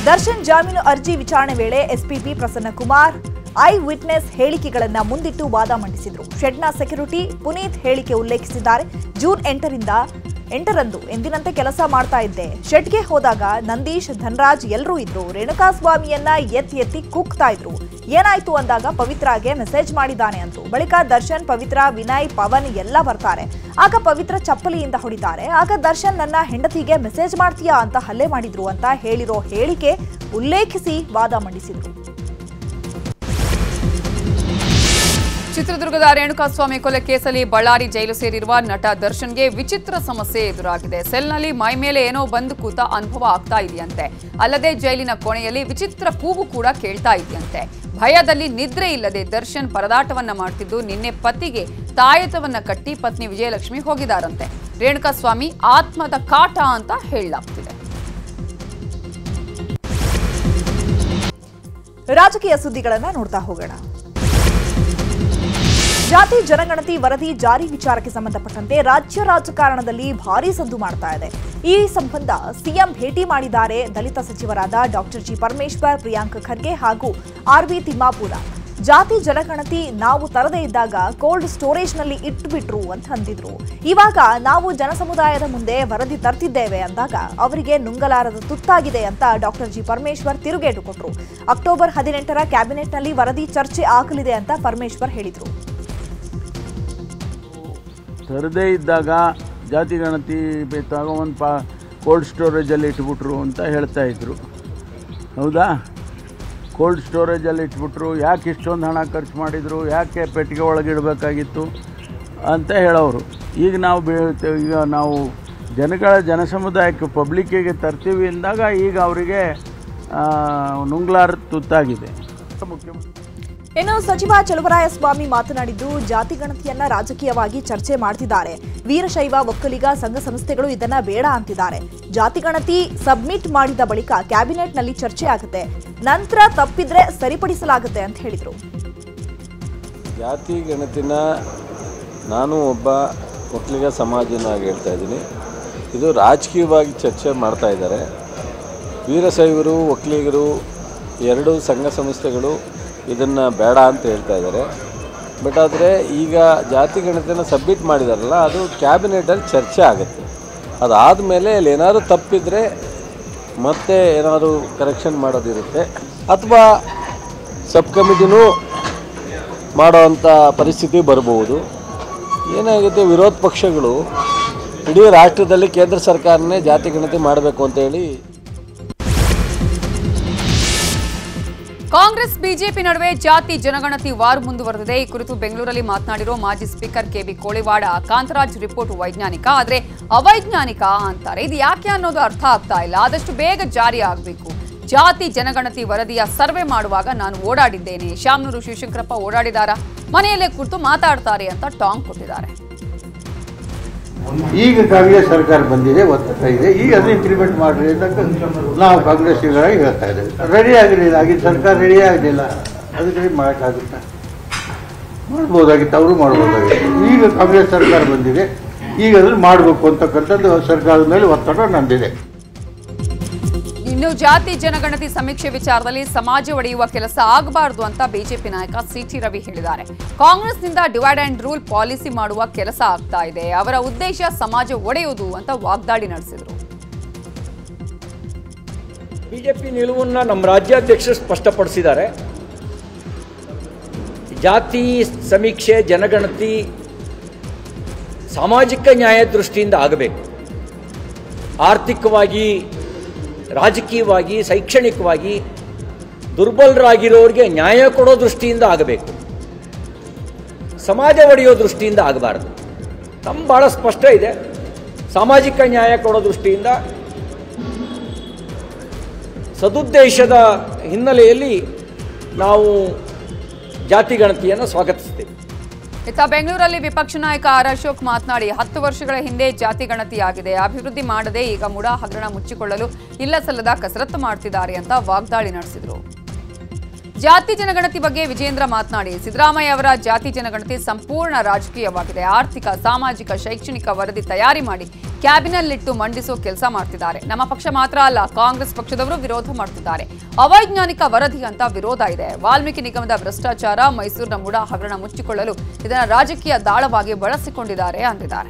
ದರ್ಶನ್ ಜಾಮೀನು ಅರ್ಜಿ ವಿಚಾರಣೆ ವೇಳೆ SPP Prasanna Kumar eye witness ಹೇಳಿಕೆಗಳನ್ನ ಮುಂದಿಟ್ಟು ವಾದ ಮಂಡಿಸಿದ್ರು ಶೆಡ್ನ ಸೆಕ್ಯೂರಿಟಿ ಪುನೀತ್ ಹೇಳಿಕೆ ಉಲ್ಲೇಖಿಸಿದ್ದಾರೆ ಜೂನ್ ಎಂಟರಿಂದ ಎಂಟರಂದು ಎಂದಿನಂತೆ ಕೆಲಸ ಮಾಡ್ತಾ ಇದ್ದೆ ಶೆಡ್ಗೆ ಹೋದಾಗ ನಂದೀಶ್ ಧನರಾಜ್ ಎಲ್ಲರೂ ಇದ್ರು ರೇಣುಕಾಸ್ವಾಮಿಯನ್ನ ಎತ್ತಿ ಎತ್ತಿ ಕೂಗ್ತಾ ಇದ್ರು ಏನಾಯ್ತು ಅಂದಾಗ ಪವಿತ್ರಾಗೆ ಮೆಸೇಜ್ ಮಾಡಿದ್ದಾನೆ ಅಂದ್ರು ಬಳಿಕ ದರ್ಶನ್ ಪವಿತ್ರ ವಿನಯ್ ಪವನ್ ಎಲ್ಲ ಬರ್ತಾರೆ ಆಗ ಪವಿತ್ರ ಚಪ್ಪಲಿಯಿಂದ ಹೊಡಿತಾರೆ ಆಗ ದರ್ಶನ್ ನನ್ನ ಹೆಂಡತಿಗೆ ಮೆಸೇಜ್ ಮಾಡ್ತೀಯಾ ಅಂತ ಹಲ್ಲೆ ಮಾಡಿದ್ರು ಅಂತ ಹೇಳಿರೋ ಹೇಳಿಕೆ ಉಲ್ಲೇಖಿಸಿ ವಾದ ಮಂಡಿಸಿದ್ರು ಚಿತ್ರದುರ್ಗದ ರೇಣುಕಾಸ್ವಾಮಿ ಕೊಲೆ ಕೇಸಲ್ಲಿ ಬಳ್ಳಾರಿ ಜೈಲು ಸೇರಿರುವ ನಟ ದರ್ಶನ್ಗೆ ವಿಚಿತ್ರ ಸಮಸ್ಯೆ ಎದುರಾಗಿದೆ ಸೆಲ್ನಲ್ಲಿ ಮೈ ಮೇಲೆ ಏನೋ ಬಂದು ಕೂತ ಅನುಭವ ಆಗ್ತಾ ಇದೆಯಂತೆ ಅಲ್ಲದೆ ಜೈಲಿನ ಕೋಣೆಯಲ್ಲಿ ವಿಚಿತ್ರ ಕೂಗು ಕೂಡ ಕೇಳ್ತಾ ಇದೆಯಂತೆ ಭಯದಲ್ಲಿ ನಿದ್ರೆ ಇಲ್ಲದೆ ದರ್ಶನ್ ಪರದಾಟವನ್ನ ಮಾಡ್ತಿದ್ದು ನಿನ್ನೆ ಪತಿಗೆ ತಾಯತವನ್ನ ಕಟ್ಟಿ ಪತ್ನಿ ವಿಜಯಲಕ್ಷ್ಮಿ ಹೋಗಿದಾರಂತೆ ರೇಣುಕಾಸ್ವಾಮಿ ಆತ್ಮದ ಕಾಟ ಅಂತ ಹೇಳಲಾಗ್ತಿದೆ ರಾಜಕೀಯ ಸುದ್ದಿಗಳನ್ನ ನೋಡ್ತಾ ಹೋಗೋಣ ಜಾತಿ ಜನಗಣತಿ ವರದಿ ಜಾರಿ ವಿಚಾರಕ್ಕೆ ಸಂಬಂಧಪಟ್ಟಂತೆ ರಾಜ್ಯ ರಾಜಕಾರಣದಲ್ಲಿ ಭಾರೀ ಸಂದು ಮಾಡ್ತಾ ಇದೆ ಈ ಸಂಬಂಧ ಸಿಎಂ ಭೇಟಿ ಮಾಡಿದ್ದಾರೆ ದಲಿತ ಸಚಿವರಾದ ಡಾಕ್ಟರ್ ಜಿ ಪರಮೇಶ್ವರ್ ಪ್ರಿಯಾಂಕ್ ಖರ್ಗೆ ಹಾಗೂ ಆರ್ ಬಿ ತಿಮ್ಮಾಪುರ ಜಾತಿ ಜನಗಣತಿ ನಾವು ತರದೇ ಇದ್ದಾಗ ಕೋಲ್ಡ್ ಸ್ಟೋರೇಜ್ನಲ್ಲಿ ಇಟ್ಬಿಟ್ರು ಅಂತ ಅಂದಿದ್ರು ಇವಾಗ ನಾವು ಜನಸಮುದಾಯದ ಮುಂದೆ ವರದಿ ತರ್ತಿದ್ದೇವೆ ಅಂದಾಗ ಅವರಿಗೆ ನುಂಗಲಾರದ ತುತ್ತಾಗಿದೆ ಅಂತ ಡಾಕ್ಟರ್ ಜಿ ಪರಮೇಶ್ವರ್ ತಿರುಗೇಟು ಕೊಟ್ಟರು ಅಕ್ಟೋಬರ್ ಹದಿನೆಂಟರ ಕ್ಯಾಬಿನೆಟ್ನಲ್ಲಿ ವರದಿ ಚರ್ಚೆ ಆಗಲಿದೆ ಅಂತ ಪರಮೇಶ್ವರ್ ಹೇಳಿದ್ರು ತರದೇ ಇದ್ದಾಗ ಜಾತಿ ಗಣತಿ ಬೆ- ತಗೊಂಬಂದು ಪಾ ಕೋಲ್ಡ್ ಸ್ಟೋರೇಜಲ್ಲಿ ಇಟ್ಬಿಟ್ರು ಅಂತ ಹೇಳ್ತಾ ಇದ್ರು ಹೌದಾ ಕೋಲ್ಡ್ ಸ್ಟೋರೇಜಲ್ಲಿ ಇಟ್ಬಿಟ್ರು ಯಾಕೆ ಇಷ್ಟೊಂದು ಹಣ ಖರ್ಚು ಮಾಡಿದರು ಯಾಕೆ ಪೆಟ್ಟಿಗೆ ಒಳಗೆ ಇಡಬೇಕಾಗಿತ್ತು ಅಂತ ಹೇಳೋರು ಈಗ ನಾವು ಬೇ ಈಗ ನಾವು ಜನಗಳ ಜನಸಮುದಾಯಕ್ಕೆ ಪಬ್ಲಿಕ್ಕಿಗೆ ತರ್ತೀವಿ ಅಂದಾಗ ಈಗ ಅವರಿಗೆ ನುಂಗ್ಲಾರ ತುತ್ತಾಗಿದೆ ಮುಖ್ಯಮಂತ್ರಿ ಇನ್ನು ಸಚಿವ ಚಲುವರಾಯಸ್ವಾಮಿ ಮಾತನಾಡಿದ್ದು ಜಾತಿ ಗಣತಿಯನ್ನ ರಾಜಕೀಯವಾಗಿ ಚರ್ಚೆ ಮಾಡ್ತಿದ್ದಾರೆ ವೀರಶೈವ ಒಕ್ಕಲಿಗ ಸಂಘ ಸಂಸ್ಥೆಗಳು ಇದನ್ನ ಬೇಡ ಅಂತಿದ್ದಾರೆ ಜಾತಿ ಗಣತಿ ಸಬ್ಮಿಟ್ ಮಾಡಿದ ಬಳಿಕ ಕ್ಯಾಬಿನೆಟ್ನಲ್ಲಿ ಚರ್ಚೆ ಆಗುತ್ತೆ ನಂತರ ತಪ್ಪಿದ್ರೆ ಸರಿಪಡಿಸಲಾಗುತ್ತೆ ಅಂತ ಹೇಳಿದ್ರು ಜಾತಿ ಗಣತಿನ ನಾನು ಒಬ್ಬ ಒಕ್ಕಲಿಗ ಸಮಾಜನಾಗಿ ಹೇಳ್ತಾ ಇದ್ದೀನಿ ಇದು ರಾಜಕೀಯವಾಗಿ ಚರ್ಚೆ ಮಾಡ್ತಾ ಇದ್ದಾರೆ ವೀರಶೈವರು ಒಕ್ಕಲಿಗರು ಎರಡು ಸಂಘ ಸಂಸ್ಥೆಗಳು ಇದನ್ನು ಬೇಡ ಅಂತ ಹೇಳ್ತಾ ಇದ್ದಾರೆ ಬಟ್ ಆದರೆ ಈಗ ಜಾತಿ ಗಣತಿನ ಸಬ್ಮಿಟ್ ಮಾಡಿದಾರಲ್ಲ ಅದು ಕ್ಯಾಬಿನೆಟಲ್ಲಿ ಚರ್ಚೆ ಆಗುತ್ತೆ ಅದಾದಮೇಲೆ ಅಲ್ಲಿ ಏನಾದರೂ ತಪ್ಪಿದರೆ ಮತ್ತೆ ಏನಾದರೂ ಕರೆಕ್ಷನ್ ಮಾಡೋದಿರುತ್ತೆ ಅಥವಾ ಸಬ್ ಕಮಿಟಿನೂ ಮಾಡೋವಂಥ ಪರಿಸ್ಥಿತಿ ಬರ್ಬೋದು ಏನಾಗುತ್ತೆ ವಿರೋಧ ಪಕ್ಷಗಳು ಇಡೀ ರಾಷ್ಟ್ರದಲ್ಲಿ ಕೇಂದ್ರ ಸರ್ಕಾರನೇ ಜಾತಿ ಗಣತಿ ಮಾಡಬೇಕು ಅಂತೇಳಿ ಕಾಂಗ್ರೆಸ್ ಬಿಜೆಪಿ ನಡುವೆ ಜಾತಿ ಜನಗಣತಿ ವಾರ್ ಮುಂದುವರೆದಿದೆ ಈ ಕುರಿತು ಬೆಂಗಳೂರಲ್ಲಿ ಮಾತನಾಡಿರೋ ಮಾಜಿ speaker KB Koliwad Kantharaj report ವೈಜ್ಞಾನಿಕ ಆದ್ರೆ ಅವೈಜ್ಞಾನಿಕ ಅಂತಾರೆ ಇದು ಯಾಕೆ ಅನ್ನೋದು ಅರ್ಥ ಆಗ್ತಾ ಇಲ್ಲ ಆದಷ್ಟು ಬೇಗ ಜಾರಿ ಆಗಬೇಕು ಜಾತಿ ಜನಗಣತಿ ವರದಿಯ ಸರ್ವೆ ಮಾಡುವಾಗ ನಾನು ಓಡಾಡಿದ್ದೇನೆ ಶಾಮನೂರು ಶಿವಶಂಕರಪ್ಪ ಓಡಾಡಿದಾರ ಮನೆಯಲ್ಲೇ ಕೂತು ಮಾತಾಡ್ತಾರೆ ಅಂತ ಟಾಂಗ್ ಕೊಟ್ಟಿದ್ದಾರೆ ಈಗ ಕಾಂಗ್ರೆಸ್ ಸರ್ಕಾರ ಬಂದಿದೆ ಒತ್ತಡ ಇದೆ ಈಗ ಅದನ್ನ ಇಂಪ್ಲಿಮೆಂಟ್ ಮಾಡ್ರಿ ಅಂತ ನಾವು ಕಾಂಗ್ರೆಸ್ಸಿಗರಾಗಿ ಹೇಳ್ತಾ ಇದ್ದೇವೆ ರೆಡಿ ಆಗಲಿಲ್ಲ ಆಗಿನ ಸರ್ಕಾರ ರೆಡಿ ಆಗಲಿಲ್ಲ ಅದಕ್ಕೆ ಮಾಡೋಕ್ಕಾಗುತ್ತಾ ಮಾಡ್ಬೋದಾಗಿತ್ತು ಅವರು ಮಾಡ್ಬೋದಾಗಿತ್ತು ಈಗ ಕಾಂಗ್ರೆಸ್ ಸರ್ಕಾರ ಬಂದಿದೆ ಈಗ ಅದನ್ನು ಮಾಡಬೇಕು ಅಂತಕ್ಕಂಥದ್ದು ಸರ್ಕಾರದ ಮೇಲೆ ಒತ್ತಡ ನಂದಿದೆ ಇನ್ನು ಜಾತಿ ಜನಗಣತಿ ಸಮೀಕ್ಷೆ ವಿಚಾರದಲ್ಲಿ ಸಮಾಜ ಒಡೆಯುವ ಕೆಲಸ ಆಗಬಾರದು ಅಂತ ಬಿಜೆಪಿ ನಾಯಕ ಸಿಟಿ ರವಿ ಹೇಳಿದ್ದಾರೆ ಕಾಂಗ್ರೆಸ್ನಿಂದ ಡಿವೈಡ್ ಅಂಡ್ ರೂಲ್ ಪಾಲಿಸಿ ಮಾಡುವ ಕೆಲಸ ಆಗ್ತಾ ಇದೆ ಅವರ ಉದ್ದೇಶ ಸಮಾಜ ಒಡೆಯುವುದು ಅಂತ ವಾಗ್ದಾಳಿ ನಡೆಸಿದರು ಬಿಜೆಪಿ ನಿಲುವನ್ನು ನಮ್ಮ ರಾಜ್ಯಾಧ್ಯಕ್ಷರು ಸ್ಪಷ್ಟಪಡಿಸಿದ್ದಾರೆ ಜಾತಿ ಸಮೀಕ್ಷೆ ಜನಗಣತಿ ಸಾಮಾಜಿಕ ನ್ಯಾಯ ದೃಷ್ಟಿಯಿಂದ ಆಗಬೇಕು ಆರ್ಥಿಕವಾಗಿ ರಾಜಕೀಯವಾಗಿ ಶೈಕ್ಷಣಿಕವಾಗಿ ದುರ್ಬಲರಾಗಿರೋರಿಗೆ ನ್ಯಾಯ ಕೊಡೋ ದೃಷ್ಟಿಯಿಂದ ಆಗಬೇಕು ಸಮಾಜ ಒಡೆಯೋ ದೃಷ್ಟಿಯಿಂದ ಆಗಬಾರ್ದು ನಮ್ಮ ಭಾಳ ಸ್ಪಷ್ಟ ಇದೆ ಸಾಮಾಜಿಕ ನ್ಯಾಯ ಕೊಡೋ ದೃಷ್ಟಿಯಿಂದ ಸದುದ್ದೇಶದ ಹಿನ್ನೆಲೆಯಲ್ಲಿ ನಾವು ಜಾತಿ ಗಣತಿಯನ್ನು ಸ್ವಾಗತಿಸ್ತೇವೆ ಇತ್ತ ಬೆಂಗಳೂರಲ್ಲಿ ವಿಪಕ್ಷ ನಾಯಕ ಆರ್ ಅಶೋಕ್ ಮಾತನಾಡಿ ಹತ್ತು ವರ್ಷಗಳ ಹಿಂದೆ ಜಾತಿ ಗಣತಿಯಾಗಿದೆ ಅಭಿವೃದ್ಧಿ ಮಾಡದೆ ಈಗ ಮುಡಾ ಹಗರಣ ಮುಚ್ಚಿಕೊಳ್ಳಲು ಇಲ್ಲ ಸಲ್ಲದ ಕಸರತ್ತು ಮಾಡ್ತಿದ್ದಾರೆ ಅಂತ ವಾಗ್ದಾಳಿ ನಡೆಸಿದರು ಜಾತಿ ಜನಗಣತಿ ಬಗ್ಗೆ ವಿಜೇಂದ್ರ ಮಾತನಾಡಿ ಸಿದ್ದರಾಮಯ್ಯ ಅವರ ಜಾತಿ ಜನಗಣತಿ ಸಂಪೂರ್ಣ ರಾಜಕೀಯವಾಗಿದೆ ಆರ್ಥಿಕ ಸಾಮಾಜಿಕ ಶೈಕ್ಷಣಿಕ ವರದಿ ತಯಾರಿ ಮಾಡಿ ಕ್ಯಾಬಿನಲ್ಲಿಟ್ಟು ಮಂಡಿಸೋ ಕೆಲಸ ಮಾಡ್ತಿದ್ದಾರೆ ನಮ್ಮ ಪಕ್ಷ ಮಾತ್ರ ಅಲ್ಲ ಕಾಂಗ್ರೆಸ್ ಪಕ್ಷದವರು ವಿರೋಧ ಮಾಡ್ತಿದ್ದಾರೆ ಅವೈಜ್ಞಾನಿಕ ವರದಿ ಅಂತ ವಿರೋಧ ಇದೆ ವಾಲ್ಮೀಕಿ ನಿಗಮದ ಭ್ರಷ್ಟಾಚಾರ ಮೈಸೂರಿನ ಮುಡಾ ಹಗರಣ ಮುಚ್ಚಿಕೊಳ್ಳಲು ಇದನ್ನ ರಾಜಕೀಯ ದಾಳವಾಗಿ ಬಳಸಿಕೊಂಡಿದ್ದಾರೆ ಅಂದಿದ್ದಾರೆ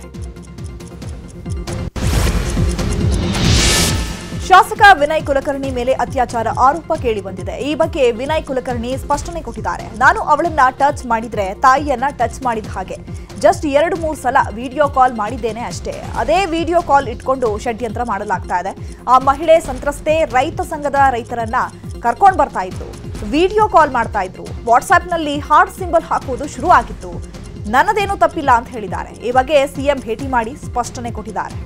ಶಾಸಕ ವಿನಯ್ ಕುಲಕರ್ಣಿ ಮೇಲೆ ಅತ್ಯಾಚಾರ ಆರೋಪ ಕೇಳಿಬಂದಿದೆ ಈ ಬಗ್ಗೆ ವಿನಯ್ ಕುಲಕರ್ಣಿ ಸ್ಪಷ್ಟನೆ ಕೊಟ್ಟಿದ್ದಾರೆ ನಾನು ಅವಳನ್ನ ಟಚ್ ಮಾಡಿದ್ರೆ ತಾಯಿಯನ್ನ ಟಚ್ ಮಾಡಿದ ಹಾಗೆ ಜಸ್ಟ್ ಎರಡು ಮೂರು ಸಲ ವಿಡಿಯೋ ಕಾಲ್ ಮಾಡಿದ್ದೇನೆ ಅಷ್ಟೇ ಅದೇ ವಿಡಿಯೋ ಕಾಲ್ ಇಟ್ಕೊಂಡು ಷಡ್ಯಂತ್ರ ಮಾಡಲಾಗ್ತಾ ಇದೆ ಆ ಮಹಿಳೆ ಸಂತ್ರಸ್ತೆ ರೈತ ಸಂಘದ ರೈತರನ್ನ ಕರ್ಕೊಂಡು ಬರ್ತಾ ಇದ್ರು ವಿಡಿಯೋ ಕಾಲ್ ಮಾಡ್ತಾ ಇದ್ರು ವಾಟ್ಸ್ಆಪ್ನಲ್ಲಿ ಹಾರ್ಟ್ ಸಿಂಬಲ್ ಹಾಕುವುದು ಶುರು ಆಗಿತ್ತು ನನ್ನದೇನೂ ತಪ್ಪಿಲ್ಲ ಅಂತ ಹೇಳಿದ್ದಾರೆ ಈ ಬಗ್ಗೆ ಸಿಎಂ ಭೇಟಿ ಮಾಡಿ ಸ್ಪಷ್ಟನೆ ಕೊಟ್ಟಿದ್ದಾರೆ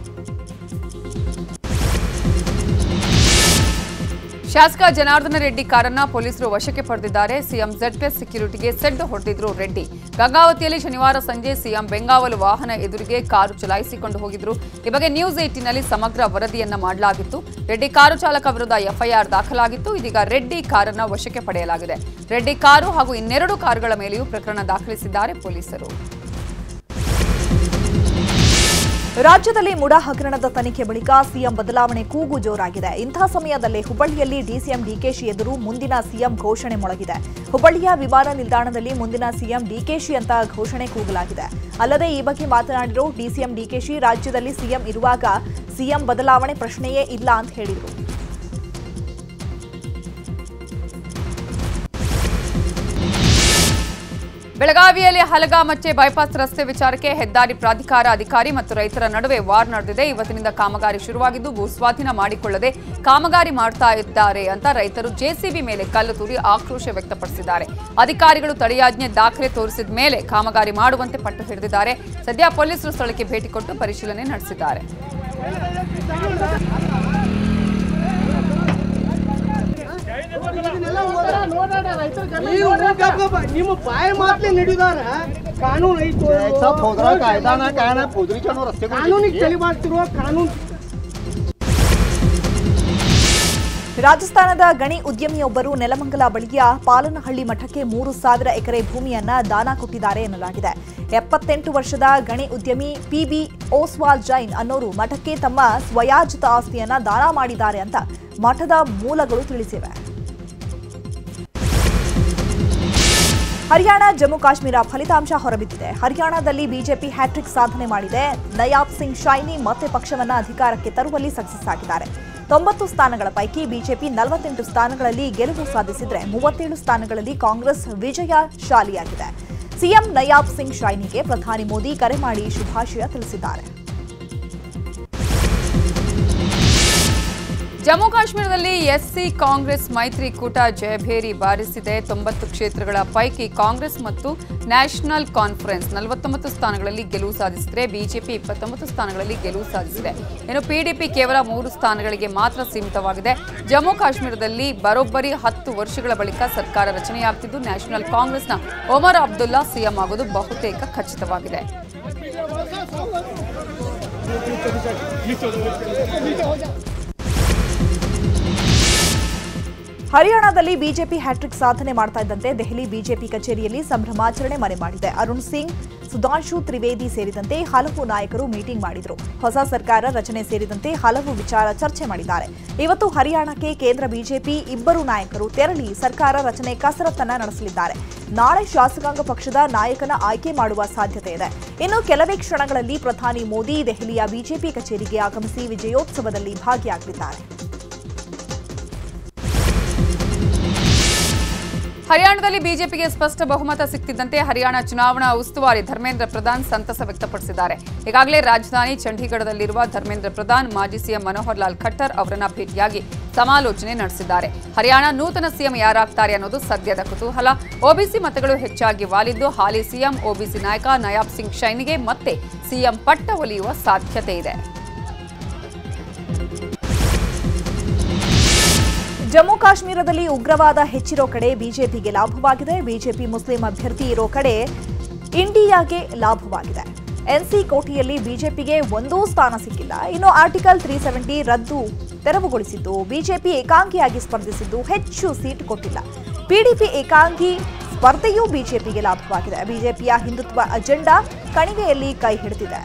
ಶಾಸಕ ಜನಾರ್ದನ ರೆಡ್ಡಿ ಕಾರನ್ನ ಪೊಲೀಸರು ವಶಕ್ಕೆ ಪಡೆದಿದ್ದಾರೆ ಸಿಎಂ ಜೆಡ್ಪಿಎಸ್ ಸೆಕ್ಯೂರಿಟಿಗೆ ಸೆಡ್ ಹೊಡೆದಿದ್ರು ರೆಡ್ಡಿ ಗಂಗಾವತಿಯಲ್ಲಿ ಶನಿವಾರ ಸಂಜೆ ಸಿಎಂ ಬೆಂಗಾವಲು ವಾಹನ ಎದುರಿಗೆ ಕಾರು ಚಲಾಯಿಸಿಕೊಂಡು ಹೋಗಿದ್ರು ಈ ಬಗ್ಗೆ ನ್ಯೂಸ್ ಏಟಿನಲ್ಲಿ ಸಮಗ್ರ ವರದಿಯನ್ನ ಮಾಡಲಾಗಿತ್ತು ರೆಡ್ಡಿ ಕಾರು ಚಾಲಕ ವಿರುದ್ಧ ಎಫ್ಐಆರ್ ದಾಖಲಾಗಿತ್ತು ಇದೀಗ ರೆಡ್ಡಿ ಕಾರನ್ನ ವಶಕ್ಕೆ ಪಡೆಯಲಾಗಿದೆ ರೆಡ್ಡಿ ಕಾರು ಹಾಗೂ ಇನ್ನೆರಡು ಕಾರುಗಳ ಮೇಲೆಯೂ ಪ್ರಕರಣ ದಾಖಲಿಸಿದ್ದಾರೆ ಪೊಲೀಸರು ರಾಜ್ಯದಲ್ಲಿ ಮುಡಾ ಹಗರಣದ ತನಿಖೆ ಬಳಿಕ ಸಿಎಂ ಬದಲಾವಣೆ ಕೂಗು ಜೋರಾಗಿದೆ ಇಂತಹ ಸಮಯದಲ್ಲೇ ಹುಬ್ಬಳ್ಳಿಯಲ್ಲಿ ಡಿಸಿಎಂ ಡಿಕೆಶಿ ಎದುರು ಮುಂದಿನ ಸಿಎಂ ಘೋಷಣೆ ಮೊಳಗಿದೆ ಹುಬ್ಬಳ್ಳಿಯ ವಿಮಾನ ನಿಲ್ದಾಣದಲ್ಲಿ ಮುಂದಿನ ಸಿಎಂ ಡಿಕೆಶಿ ಅಂತ ಘೋಷಣೆ ಕೂಗಲಾಗಿದೆ ಅಲ್ಲದೆ ಈ ಬಗ್ಗೆ ಮಾತನಾಡಿರೋ ಡಿಸಿಎಂ ಡಿಕೆಶಿ ರಾಜ್ಯದಲ್ಲಿ ಸಿಎಂ ಇರುವಾಗ ಸಿಎಂ ಬದಲಾವಣೆ ಪ್ರಶ್ನೆಯೇ ಇಲ್ಲ ಅಂತ ಹೇಳಿದರು ಬೆಳಗಾವಿಯಲ್ಲಿ ಹಲಗಾಮಚ್ಚೆ ಬೈಪಾಸ್ ರಸ್ತೆ ವಿಚಾರಕ್ಕೆ ಹೆದ್ದಾರಿ ಪ್ರಾಧಿಕಾರ ಅಧಿಕಾರಿ ಮತ್ತು ರೈತರ ನಡುವೆ ವಾರ್ ನಡೆದಿದೆ ಇವತ್ತಿನಿಂದ ಕಾಮಗಾರಿ ಶುರುವಾಗಿದ್ದು ಭೂಸ್ವಾಧೀನ ಮಾಡಿಕೊಳ್ಳದೆ ಕಾಮಗಾರಿ ಮಾಡ್ತಾ ಇದ್ದಾರೆ ಅಂತ ರೈತರು ಜೆಸಿಬಿ ಮೇಲೆ ಕಲ್ಲು ತೂರಿ ಆಕ್ರೋಶ ವ್ಯಕ್ತಪಡಿಸಿದ್ದಾರೆ ಅಧಿಕಾರಿಗಳು ತಡೆಯಾಜ್ಞೆ ದಾಖಲೆ ತೋರಿಸಿದ ಮೇಲೆ ಕಾಮಗಾರಿ ಮಾಡುವಂತೆ ಪಟ್ಟು ಹಿಡಿದಿದ್ದಾರೆ ಸದ್ಯ ಪೊಲೀಸರು ಸ್ಥಳಕ್ಕೆ ಭೇಟಿ ಕೊಟ್ಟು ಪರಿಶೀಲನೆ ನಡೆಸಿದ್ದಾರೆ ನೀವು ನಿಮ್ಮ ಬಾಯಿ ಮಾತೇ ನಡೆದಾರ ಕಾನೂನು ಐತು कायदा ना काय ना पोदरीच्या रस्ते ಕಾನೂನಿಗೆ ತಲೆ ಮಾಡ್ತಿರುವ ಕಾನೂನು ರಾಜಸ್ಥಾನದ ಗಣಿ ಉದ್ಯಮಿಯೊಬ್ಬರು ನೆಲಮಂಗಲ ಬಳಿಯ ಪಾಲನಹಳ್ಳಿ ಮಠಕ್ಕೆ ಮೂರು ಸಾವಿರ ಎಕರೆ ಭೂಮಿಯನ್ನ ದಾನ ಕೊಟ್ಟಿದ್ದಾರೆ ಎನ್ನಲಾಗಿದೆ ಎಪ್ಪತ್ತೆಂಟು ವರ್ಷದ ಗಣಿ ಉದ್ಯಮಿ ಪಿಬಿ ಓಸ್ವಾಲ್ ಜೈನ್ ಅನ್ನೋರು ಮಠಕ್ಕೆ ತಮ್ಮ ಸ್ವಯಾಜಿತ ಆಸ್ತಿಯನ್ನ ದಾನ ಮಾಡಿದ್ದಾರೆ ಅಂತ ಮಠದ ಮೂಲಗಳು ತಿಳಿಸಿವೆ ಹರಿಯಾಣ ಜಮ್ಮು ಕಾಶ್ಮೀರ ಫಲಿತಾಂಶ ಹೊರಬಿದ್ದಿದೆ ಹರಿಯಾಣದಲ್ಲಿ ಬಿಜೆಪಿ ಹ್ಯಾಟ್ರಿಕ್ ಸಾಧನೆ ಮಾಡಿದೆ ನಯಾಬ್ ಸಿಂಗ್ ಶೈನಿ ಮತ್ತೆ ಪಕ್ಷವನ್ನ ಅಧಿಕಾರಕ್ಕೆ ತರುವಲ್ಲಿ ಸಕ್ಸಸ್ ಆಗಿದ್ದಾರೆ ತೊಂಬತ್ತು ಸ್ಥಾನಗಳ ಪೈಕಿ ಬಿಜೆಪಿ ನಲವತ್ತೆಂಟು ಸ್ಥಾನಗಳಲ್ಲಿ ಗೆಲುವು ಸಾಧಿಸಿದ್ರೆ ಮೂವತ್ತೇಳು ಸ್ಥಾನಗಳಲ್ಲಿ ಕಾಂಗ್ರೆಸ್ ವಿಜಯಶಾಲಿಯಾಗಿದೆ ಸಿಎಂ ನಯಾಬ್ ಸಿಂಗ್ ಶೈನಿಗೆ ಪ್ರಧಾನಿ ಮೋದಿ ಕರೆ ಮಾಡಿ ಶುಭಾಶಯ ತಿಳಿಸಿದ್ದಾರೆ ಜಮ್ಮು ಕಾಶ್ಮೀರದಲ್ಲಿ ಎಸ್ಸಿ ಕಾಂಗ್ರೆಸ್ ಮೈತ್ರಿಕೂಟ ಜಯಭೇರಿ ಬಾರಿಸಿದೆ ತೊಂಬತ್ತು ಕ್ಷೇತ್ರಗಳ ಪೈಕಿ ಕಾಂಗ್ರೆಸ್ ಮತ್ತು ನ್ಯಾಷನಲ್ ಕಾನ್ಫರೆನ್ಸ್ ನಲವತ್ತೊಂಬತ್ತು ಸ್ಥಾನಗಳಲ್ಲಿ ಗೆಲುವು ಸಾಧಿಸಿದರೆ ಬಿಜೆಪಿ ಇಪ್ಪತ್ತೊಂಬತ್ತು ಸ್ಥಾನಗಳಲ್ಲಿ ಗೆಲುವು ಸಾಧಿಸಿದೆ ಇನ್ನು ಪಿಡಿಪಿ ಕೇವಲ ಮೂರು ಸ್ಥಾನಗಳಿಗೆ ಮಾತ್ರ ಸೀಮಿತವಾಗಿದೆ ಜಮ್ಮು ಕಾಶ್ಮೀರದಲ್ಲಿ ಬರೋಬ್ಬರಿ ಹತ್ತು ವರ್ಷಗಳ ಬಳಿಕ ಸರ್ಕಾರ ರಚನೆಯಾಗ್ತಿದ್ದು ನ್ಯಾಷನಲ್ ಕಾಂಗ್ರೆಸ್ನ ಒಮರ್ ಅಬ್ದುಲ್ಲಾ ಸಿಎಂ ಆಗೋದು ಬಹುತೇಕ ಖಚಿತವಾಗಿದೆ ಹರಿಯಾಣದಲ್ಲಿ ಬಿಜೆಪಿ ಹ್ಯಾಟ್ರಿಕ್ ಸಾಧನೆ ಮಾಡ್ತಾ ಇದ್ದಂತೆ ದೆಹಲಿ ಬಿಜೆಪಿ ಕಚೇರಿಯಲ್ಲಿ ಸಂಭ್ರಮಾಚರಣೆ ಮನೆ ಮಾಡಿದೆ ಅರುಣ್ ಸಿಂಗ್ ಸುಧಾಂಶು ತ್ರಿವೇದಿ ಸೇರಿದಂತೆ ಹಲವು ನಾಯಕರು ಮೀಟಿಂಗ್ ಮಾಡಿದ್ರು ಹೊಸ ಸರ್ಕಾರ ರಚನೆ ಸೇರಿದಂತೆ ಹಲವು ವಿಚಾರ ಚರ್ಚೆ ಮಾಡಿದ್ದಾರೆ ಇವತ್ತು ಹರಿಯಾಣಕ್ಕೆ ಕೇಂದ್ರ ಬಿಜೆಪಿ ಇಬ್ಬರು ನಾಯಕರು ತೆರಳಿ ಸರ್ಕಾರ ರಚನೆ ಕಸರತ್ತನ್ನ ನಡೆಸಲಿದ್ದಾರೆ ನಾಳೆ ಶಾಸಕಾಂಗ ಪಕ್ಷದ ನಾಯಕನ ಆಯ್ಕೆ ಮಾಡುವ ಸಾಧ್ಯತೆ ಇದೆ ಇನ್ನು ಕೆಲವೇ ಕ್ಷಣಗಳಲ್ಲಿ ಪ್ರಧಾನಿ ಮೋದಿ ದೆಹಲಿಯ ಬಿಜೆಪಿ ಕಚೇರಿಗೆ ಆಗಮಿಸಿ ವಿಜಯೋತ್ಸವದಲ್ಲಿ ಭಾಗಿಯಾಗಲಿದ್ದಾರೆ ಹರಿಯಾಣದಲ್ಲಿ ಬಿಜೆಪಿಗೆ ಸ್ಪಷ್ಟ ಬಹುಮತ ಸಿಕ್ತಿದ್ದಂತೆ ಹರಿಯಾಣ ಚುನಾವಣಾ ಉಸ್ತುವಾರಿ ಧರ್ಮೇಂದ್ರ ಪ್ರಧಾನ್ ಸಂತಸ ವ್ಯಕ್ತಪಡಿಸಿದ್ದಾರೆ ಈಗಾಗಲೇ ರಾಜಧಾನಿ ಚಂಡೀಗಢದಲ್ಲಿರುವ ಧರ್ಮೇಂದ್ರ ಪ್ರಧಾನ್ ಮಾಜಿ ಸಿಎಂ ಮನೋಹರ್ ಲಾಲ್ ಖಟ್ಟರ್ ಅವರನ್ನ ಭೇಟಿಯಾಗಿ ಸಮಾಲೋಚನೆ ನಡೆಸಿದ್ದಾರೆ ಹರಿಯಾಣ ನೂತನ ಸಿಎಂ ಯಾರಾಗ್ತಾರೆ ಅನ್ನೋದು ಸದ್ಯದ ಕುತೂಹಲ ಒಬಿಸಿ ಮತಗಳು ಹೆಚ್ಚಾಗಿ ವಾಲಿದ್ದು ಹಾಲಿ ಸಿಎಂ ಒಬಿಸಿ ನಾಯಕ ನಯಾಬ್ ಸಿಂಗ್ ಶೈನಿಗೆ ಮತ್ತೆ ಸಿಎಂ ಪಟ್ಟ ಒಲಿಯುವ ಸಾಧ್ಯತೆ ಇದೆ ಜಮ್ಮು ಕಾಶ್ಮೀರದಲ್ಲಿ ಉಗ್ರವಾದ ಹೆಚ್ಚಿರೋ ಕಡೆ ಬಿಜೆಪಿಗೆ ಲಾಭವಾಗಿದೆ ಬಿಜೆಪಿ ಮುಸ್ಲಿಂ ಅಭ್ಯರ್ಥಿ ಇರೋ ಕಡೆ ಇಂಡಿಯಾಗೆ ಲಾಭವಾಗಿದೆ ಎನ್ಸಿ ಕೋಟೆಯಲ್ಲಿ ಬಿಜೆಪಿಗೆ ಒಂದೂ ಸ್ಥಾನ ಸಿಕ್ಕಿಲ್ಲ ಇನ್ನು ಆರ್ಟಿಕಲ್ ತ್ರೀ ಸೆವೆಂಟಿ ರದ್ದು ತೆರವುಗೊಳಿಸಿದ್ದು ಬಿಜೆಪಿ ಏಕಾಂಗಿಯಾಗಿ ಸ್ಪರ್ಧಿಸಿದ್ದು ಹೆಚ್ಚು ಸೀಟ್ ಕೊಟ್ಟಿಲ್ಲ ಪಿಡಿಪಿ ಏಕಾಂಗಿ ಸ್ಪರ್ಧೆಯೂ ಬಿಜೆಪಿಗೆ ಲಾಭವಾಗಿದೆ ಬಿಜೆಪಿಯ ಹಿಂದುತ್ವ ಅಜೆಂಡಾ ಕಣಿವೆಯಲ್ಲಿ ಕೈ ಹಿಡಿದಿದೆ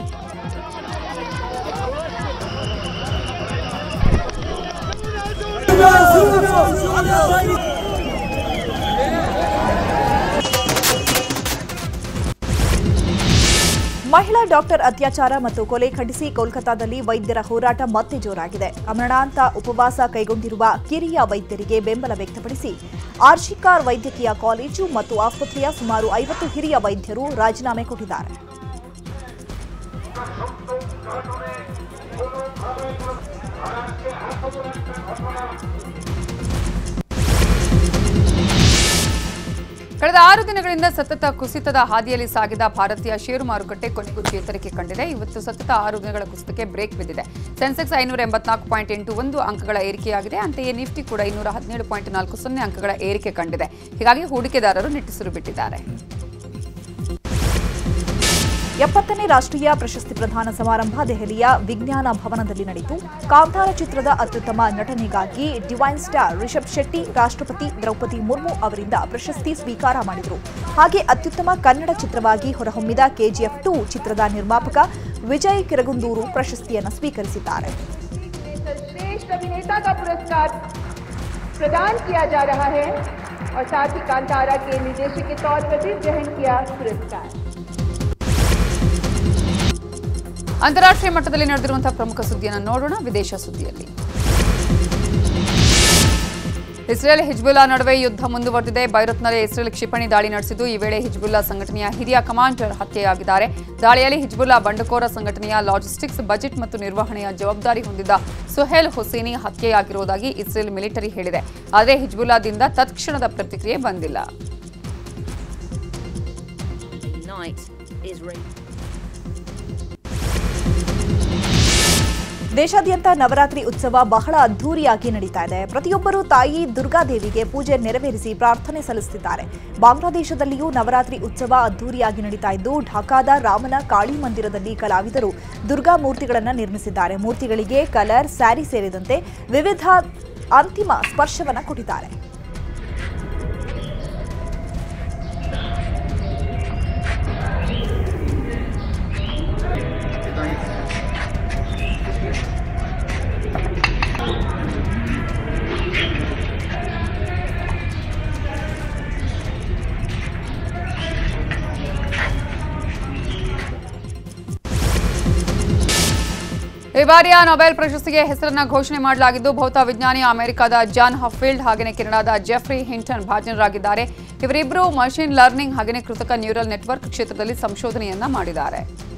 ಮಹಿಳಾ ಡಾಕ್ಟರ್ ಅತ್ಯಾಚಾರ ಮತ್ತು ಕೊಲೆ ಖಂಡಿಸಿ ಕೋಲ್ಕತಾದಲ್ಲಿ ವೈದ್ಯರ ಹೋರಾಟ ಮತ್ತೆ ಜೋರಾಗಿದೆ ಅಮರಣಾಂತ ಉಪವಾಸ ಕೈಗೊಂಡಿರುವ ಕಿರಿಯ ವೈದ್ಯರಿಗೆ ಬೆಂಬಲ ವ್ಯಕ್ತಪಡಿಸಿ ಆರ್ಜಿಕಾರ್ ವೈದ್ಯಕೀಯ ಕಾಲೇಜು ಮತ್ತು ಆಸ್ಪತ್ರೆಯ ಸುಮಾರು ಐವತ್ತು ಹಿರಿಯ ವೈದ್ಯರು ರಾಜೀನಾಮೆ ಕೊಟ್ಟಿದ್ದಾರೆ ಕಳೆದ ಆರು ದಿನಗಳಿಂದ ಸತತ ಕುಸಿತದ ಹಾದಿಯಲ್ಲಿ ಸಾಗಿದ ಭಾರತೀಯ ಷೇರು ಮಾರುಕಟ್ಟೆ ಕೊನೆಗೂ ಚೇತರಿಕೆ ಕಂಡಿದೆ ಇವತ್ತು ಸತತ ಆರು ದಿನಗಳ ಕುಸಿತಕ್ಕೆ ಬ್ರೇಕ್ ಬಿದ್ದಿದೆ ಸೆನ್ಸೆಕ್ಸ್ ಐನೂರ ಎಂಬತ್ನಾಲ್ಕು ಪಾಯಿಂಟ್ ಎಂಟು ಒಂದು ಅಂಕಗಳ ಏರಿಕೆಯಾಗಿದೆ ಅಂತೆಯೇ ನಿಫ್ಟಿ ಕೂಡ ಇನ್ನೂರ ಹದಿನೇಳು ಪಾಯಿಂಟ್ ನಾಲ್ಕು ಸೊನ್ನೆ ಅಂಕಗಳ ಏರಿಕೆ ಕಂಡಿದೆ ಹೀಗಾಗಿ ಹೂಡಿಕೆದಾರರು ನಿಟ್ಟುಸಿರು ಬಿಟ್ಟಿದ್ದಾರೆ ಎಪ್ಪತ್ತನೇ ರಾಷ್ಟ್ರೀಯ ಪ್ರಶಸ್ತಿ ಪ್ರದಾನ ಸಮಾರಂಭ ದೆಹಲಿಯ ವಿಜ್ಞಾನ ಭವನದಲ್ಲಿ ನಡೆಯಿತು ಕಾಂತಾರ ಚಿತ್ರದ ಅತ್ಯುತ್ತಮ ನಟನೆಗಾಗಿ ಡಿವೈನ್ ಸ್ಟಾರ್ ರಿಷಬ್ ಶೆಟ್ಟಿ ರಾಷ್ಟ್ರಪತಿ ದ್ರೌಪದಿ ಮುರ್ಮು ಅವರಿಂದ ಪ್ರಶಸ್ತಿ ಸ್ವೀಕಾರ ಮಾಡಿದರು ಹಾಗೆ ಅತ್ಯುತ್ತಮ ಕನ್ನಡ ಚಿತ್ರವಾಗಿ ಹೊರಹೊಮ್ಮಿದ ಕೆಜಿಎಫ್ ಟು ಚಿತ್ರದ ನಿರ್ಮಾಪಕ ವಿಜಯ್ ಕಿರಗುಂದೂರು ಪ್ರಶಸ್ತಿಯನ್ನು ಸ್ವೀಕರಿಸಿದ್ದಾರೆ सर्वश्रेष्ठ अभिनेता का पुरस्कार प्रदान किया जा रहा है और साथ ही कांतारा के निर्देशक के तौर पर भी ग्रहण किया पुरस्कार ಅಂತಾರಾಷ್ಟ್ರೀಯ ಮಟ್ಟದಲ್ಲಿ ನಡೆದಿರುವಂತಹ ಪ್ರಮುಖ ಸುದ್ದಿಯನ್ನು ನೋಡೋಣ ವಿದೇಶ ಸುದ್ದಿಯಲ್ಲಿ ಇಸ್ರೇಲ್ ಹಿಜ್ಬುಲ್ಲಾ ನಡುವೆ ಯುದ್ಧ ಮುಂದುವರೆದಿದೆ ಬೈರುತ್ನಲ್ಲಿ ಇಸ್ರೇಲ್ ಕ್ಷಿಪಣಿ ದಾಳಿ ನಡೆಸಿದ್ದು ಈ ವೇಳೆ ಹಿಜ್ಬುಲ್ಲಾ ಸಂಘಟನೆಯ ಹಿರಿಯ ಕಮಾಂಡರ್ ಹತ್ಯೆಯಾಗಿದ್ದಾರೆ ದಾಳಿಯಲ್ಲಿ ಹಿಜ್ಬುಲ್ಲಾ ಬಂಡುಕೋರ ಸಂಘಟನೆಯ ಲಾಜಿಸ್ಟಿಕ್ಸ್ ಬಜೆಟ್ ಮತ್ತು ನಿರ್ವಹಣೆಯ ಜವಾಬ್ದಾರಿ ಹೊಂದಿದ್ದ ಸುಹೇಲ್ ಹುಸೇನಿ ಹತ್ಯೆಯಾಗಿರುವುದಾಗಿ ಇಸ್ರೇಲ್ ಮಿಲಿಟರಿ ಹೇಳಿದೆ ಆದರೆ ಹಿಜ್ಬುಲ್ಲಾದಿಂದ ತತ್ಕ್ಷಣದ ಪ್ರತಿಕ್ರಿಯೆ ಬಂದಿಲ್ಲ night is re- ದೇಶಾದ್ಯಂತ ನವರಾತ್ರಿ ಉತ್ಸವ ಬಹಳ ಅದ್ಧೂರಿಯಾಗಿ ನಡೀತಾ ಇದೆ ಪ್ರತಿಯೊಬ್ಬರೂ ತಾಯಿ ದುರ್ಗಾದೇವಿಗೆ ಪೂಜೆ ನೆರವೇರಿಸಿ ಪ್ರಾರ್ಥನೆ ಸಲ್ಲಿಸುತ್ತಿದ್ದಾರೆ ಬಾಂಗ್ಲಾದೇಶದಲ್ಲಿಯೂ ನವರಾತ್ರಿ ಉತ್ಸವ ಅದ್ಧೂರಿಯಾಗಿ ನಡೀತಾ ಇದ್ದು ಢಾಕಾದ ರಾಮನ ಕಾಳಿ ಮಂದಿರದಲ್ಲಿ ಕಲಾವಿದರು ದುರ್ಗಾ ಮೂರ್ತಿಗಳನ್ನು ನಿರ್ಮಿಸಿದ್ದಾರೆ ಮೂರ್ತಿಗಳಿಗೆ ಕಲರ್ ಸ್ಯಾರಿ ಸೇರಿದಂತೆ ವಿವಿಧ ಅಂತಿಮ ಸ್ಪರ್ಶವನ್ನ ಕೊಟ್ಟಿದ್ದಾರೆ ಈ ಬಾರಿಯ ನೊಬೆಲ್ ಪ್ರಶಸ್ತಿಗೆ ಹೆಸರನ್ನ ಘೋಷಣೆ ಮಾಡಲಾಗಿದ್ದು ಭೌತ ವಿಜ್ಞಾನಿ ಅಮೆರಿಕದ ಜಾನ್ ಹಫೀಲ್ಡ್ ಹಾಗೆಯೇ ಕೆನಡಾದ ಜೆಫ್ರಿ ಹಿಂಟನ್ ಭಾಜನರಾಗಿದ್ದಾರೆ ಇವರಿಬ್ಬರು ಮಷಿನ್ ಲರ್ನಿಂಗ್ ಹಾಗೆಯೇ ಕೃತಕ ನ್ಯೂರಲ್ ನೆಟ್ವರ್ಕ್ ಕ್ಷೇತ್ರದಲ್ಲಿ ಸಂಶೋಧನೆಯನ್ನ ಮಾಡಿದ್ದಾರೆ